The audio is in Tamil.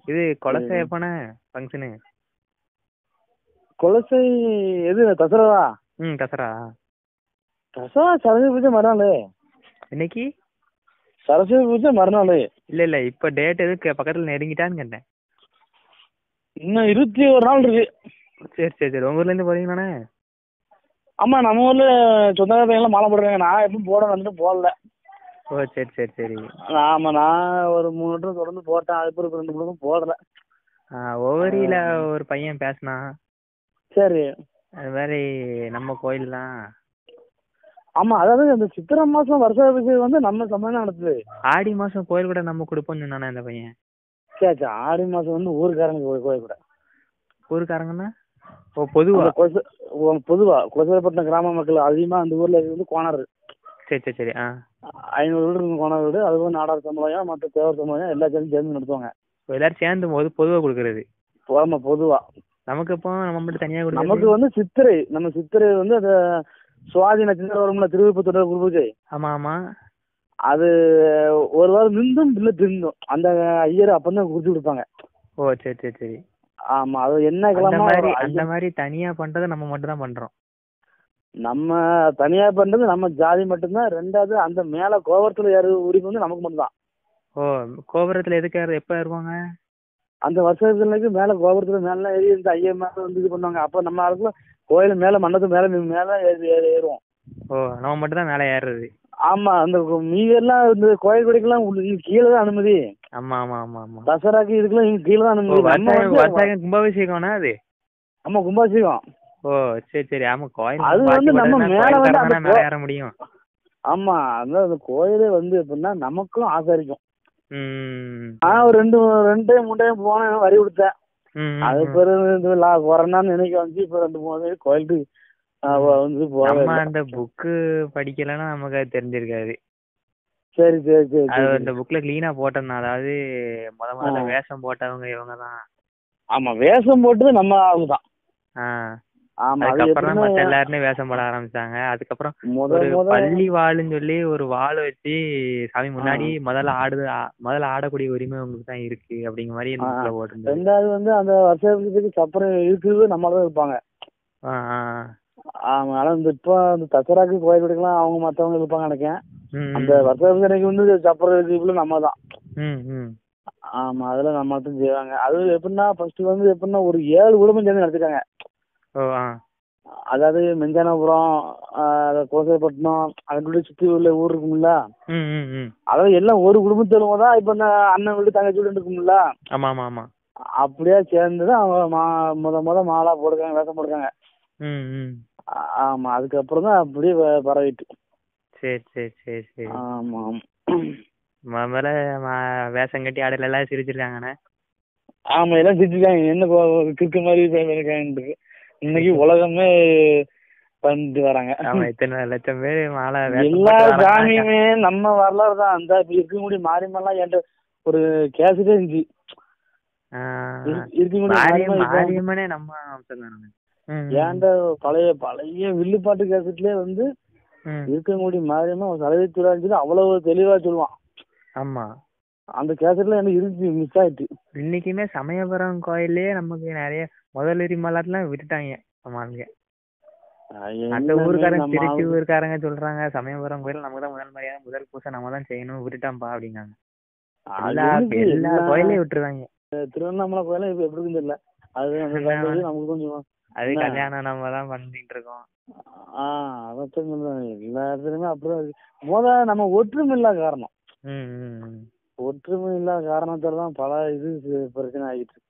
இது கொலசை எப்பண்ணே ஃபங்க்ஷனு கொலசை எது தசரவா ம் கசரா தசரா சரஸ்வதி பூஜை மறுநாள் இன்னைக்கு சரஸ்வதி பூஜை மறுநாள் இல்ல இல்ல இப்ப டேட் எதுக்கு பக்கத்துல நெருங்கிட்டான்னு கேட்டேன் இன்னும் இருபத்தி ஒரு நாள் இருக்கு சரி சரி சரி உங்க ஊர்ல இருந்து போறீங்களாண்ணே ஆமா நம்ம ஊர்ல சொந்தக்கார பையன்லாம் மாலை போடுறாங்க நான் எப்பவும் போட வந்துட்டு போடல ஓ சரி சரி சரி ஆமா நான் ஒரு மூணு வருஷம் தொடர்ந்து போட்டேன் அதுக்கப்புறம் ரெண்டு மூணு வருஷம் போடல ஆ ஒவ்வொரியில ஒரு பையன் பேசினான் சரி அது மாதிரி நம்ம கோயில் தான் ஆமா அதாவது அந்த சித்திரை மாசம் வருஷ பூஜை வந்து நம்ம சம்பந்தம் நடத்துது ஆடி மாசம் கோயில் கூட நம்ம கொடுப்போம்னு சொன்னானே அந்த பையன் சேச்சா ஆடி மாசம் வந்து ஊருக்காரங்க கோயில் கோயில் கூட ஊருக்காரங்கன்னா ஓ பொதுவா அந்த கொச ஓ- பொதுவா கொசைப்பட்டினம் கிராம மக்கள் அதிகமா அந்த ஊர்ல இருக்கிறது வந்து கோணர் சரி சரி சரி ஆ ஐநூறு வீடு இருக்கும் கோணர் வீடு அதுவும் நாடார் சமுதாயம் மற்ற தேவர் சமுதாயம் எல்லா சேர்ந்து சேர்ந்து நடத்துவாங்க இப்போ எல்லாரும் சேர்ந்து போது பொதுவா கொடுக்கறது ஆமா பொதுவா நமக்கு இப்போ நம்ம மட்டும் தனியா நமக்கு கொடுக்கறது வந்து சித்திரை நம்ம சித்திரை வந்து அந்த சுவாதி நட்சத்திரம் வரும்ல திருவிப்பத்தோட குரு பூஜை ஆமா ஆமா அது ஒரு வாரம் நின்றும் இல்ல திருந்தும் அந்த ஐயர் அப்பதான் குறிச்சு கொடுப்பாங்க ஓ சரி சரி சரி ஆமா அது என்ன அந்த கிழமை மாதிரி ஐயர் அந்த மாதிரி தனியா பண்றதை நம்ம மட்டும் தான் பண்றோம் நம்ம தனியா பண்றது நம்ம ஜாதி மட்டும்தான் ரெண்டாவது அந்த மேல கோபுரத்துல ஏறு உரிமை வந்து நமக்கு மட்டும்தான் ஓ கோபுரத்துல எதுக்கு ஏறு- எப்ப ஏறுவாங்க அந்த வருஷத்துலக்கு மேல கோபுரத்துல மேல ஏறி இந்த ஐயர் மேல வந்து இது பண்ணுவாங்க அப்ப நம்ம ஆளுக்குள்ள கோயில் மேல மண்டபத்து மேல மீ- மேல ஏறி ஏறி ஏறுவோம் ஓ நம்ம மட்டும் தான் மேலே ஏறுறது ஆமா அந்த மீதெல்லாம் இந்த கோயில் கொடைக்கெல்லாம் உள்ள இங்க கீழே தான் அனுமதி ஆமா ஆமா ஆமா ஆமா தசராக்கு இதுக்கெல்லாம் இங்க கீழே தான் ஓ அனுமதி நம்ம வருஷம் வந்து வருஷம் கும்பாபிஷேகம்னா அது ஆமா கும்பாபிஷேகம் ஓ சரி சரி ஆமா கோயில் அது வந்து நம்ம மேல வந்து அந்த மேலே கோ- ஏற முடியும் ஆமா அந்த அந்த கோயிலே வந்து எப்படின்னா நமக்கும் ஆசை இருக்கும் ம் நான் ஒரு ரெண்டு ரெண்டு டைம் மூணு டைம் போனேன் வரி கொடுத்தேன் ம், அது ம். பிறகு இந்த லா- கொரோனான்னு நினைக்க வந்து இப்ப ரெண்டு மூணு பேர் கோயிலுக்கு ஆ, வ- வந்து போகவே நம்ம இல்லை. அந்த புக்கு படிக்கலைன்னா நமக்கு அது தெரிஞ்சிருக்காது சரி சரி சரி அது சரி அந்த புக்ல கிளீனா போட்டிருந்தான் அதாவது முத முதல்ல ஆ. வேஷம் போட்டவங்க இவங்க தான் ஆமா வேஷம் போட்டது நம்ம ஆளு தான் ஆ ஆமா அது அதுக்கப்புறம் தான் மத்த எப்படின்னா எல்லாருமே வேஷம் போட ஆரம்பிச்சாங்க அதுக்கப்புறம் முத ஒரு முத பள்ளி வாளுன்னு சொல்லி ஒரு வாள் வச்சு சாமி முன்னாடி முதல்ல ஆடு ஆ- முதல்ல ஆடக்கூடிய உரிமை உங்களுக்கு தான் இருக்கு அப்படிங்கிற மாதிரி அந்த ஆ. புக்ல போட்டிருந்தது ரெண்டாவது வந்து அந்த வருஷத்துக்கு அப்புறம் இருக்கிறது நம்மள தான் இருப்பாங்க ஆ ஆ ஆமா ஆனா இந்த இப்போ அந்த தசராக்கு கோயில் கொடுக்கலாம் அவங்க மத்தவங்க இருப்பாங்க நினைக்கேன் ம், அந்த ம், வருஷத்துக்கு வந்து சப்பரம் இருக்கிறது நம்ம தான் ம் ம் ஆமா அதுல நம்ம தான் செய்வாங்க அது எப்படின்னா ஃபர்ஸ்ட் வந்து எப்படின்னா ஒரு ஏழு குடும்பம் சேர்ந்து நடத்திட்டாங்க ஓ ஆ அதாவது மெஞ்சானபுரம் ஆஹ் கோசைப்பட்டினம் அதுக்குள்ள சுத்தி உள்ள ஊர் இருக்கும்ல ம் ம் ம் அதாவது எல்லாம் ஒரு குடும்பத்துல தான் இப்ப இந்த அண்ணன் வீடு தங்கச்சி வீடு இருக்கும்ல ஆமா ஆமா ஆமா அப்படியே சேர்ந்து தான் அவங்க மா முத முத மாலா போடுக்காங்க வேஷம் போடுக்காங்க ம் ம் ஆ- ஆமா அதுக்கப்புறம் தான் அப்படியே வ- பரவிட்டு சரி சரி சரி சரி ஆமா ஆமா முதல்ல ம- வேஷம் கட்டி ஆடல எல்லாம் சிரிச்சிருக்காங்கண்ணே ஆமா எல்லாம் சிரிச்சுக்காங்க என்ன கோ- கிறுக்கு மாதிரி இருக்காங்க இன்னைக்கு உலகமே பண்ணிட்டு வராங்க ஆமா இத்தனை லட்சம் பேர் மாலை வேஷம் எல்லா போட்டு வராங்கன்னா சாமியுமே நம்ம வரலாறு தான் அந்த இப்ப இருக்கக்கூடிய மாரியம்மெல்லாம் என்கிட்ட ஒரு கேசட்டே இருந்துச்சு ஆ, இரு- இருக்கக்கூடிய மாரியம் மாரியம்மா இப்ப மாரியம்மனே நம்ம அம்சம் தானே ம், ஏன்டா பழைய பழைய வில்லுப்பாட்டு கேசட்லயே வந்து ம். இருக்கக்கூடிய மாரியம்மா சதவீதத்துறான்னு சொல்லி அவ்வளவு தெளிவா சொல்லுவான் ஆமா அந்த கேசட்ல எனக்கு இருந்துச்சு மிஸ் ஆயிட்டு இன்னைக்குமே சமயபுரம் கோயிலே நமக்கு நிறைய முதல் எரிமலாட்லாம் விட்டுட்டாங்க ஆமாங்க அந்த என்னமே ஊருக்காரங்க நம்ம திருச்சி ஆளு- ஊருக்காரங்க சொல்றாங்க சமயபுரம் கோயில் நமக்கு தான் முதல் மரியாதை முதல் பூசை நம்ம தான் செய்யணும் விட்டுட்டாம்பா அப்படிங்காங்க அது எல்லா எதுக்கு எல்லா எல்லா- கோயிலையும் விட்டுருவாங்க திருவண்ணாமலை கோயிலும் இப்ப எப்படி இருக்குன்னு தெரியல அது அந்த என்ன? சந்ததி நமக்கு கொஞ்சம் அது என்ன? கல்யாணம் நம்ம தான் பண்ணிட்டு இருக்கோம் ஆஹ் அதான் சொல்றேன். எல்லா இடத்துலயுமே அப்படிதான் இருக்கு முத நம்ம ஒற்றுமை இல்லாத காரணம் ம், ம், ம். ஒற்றுமை இல்லாத காரணத்தால தான் பல இது பிரச்சனை ஆகிட்டு இருக்கு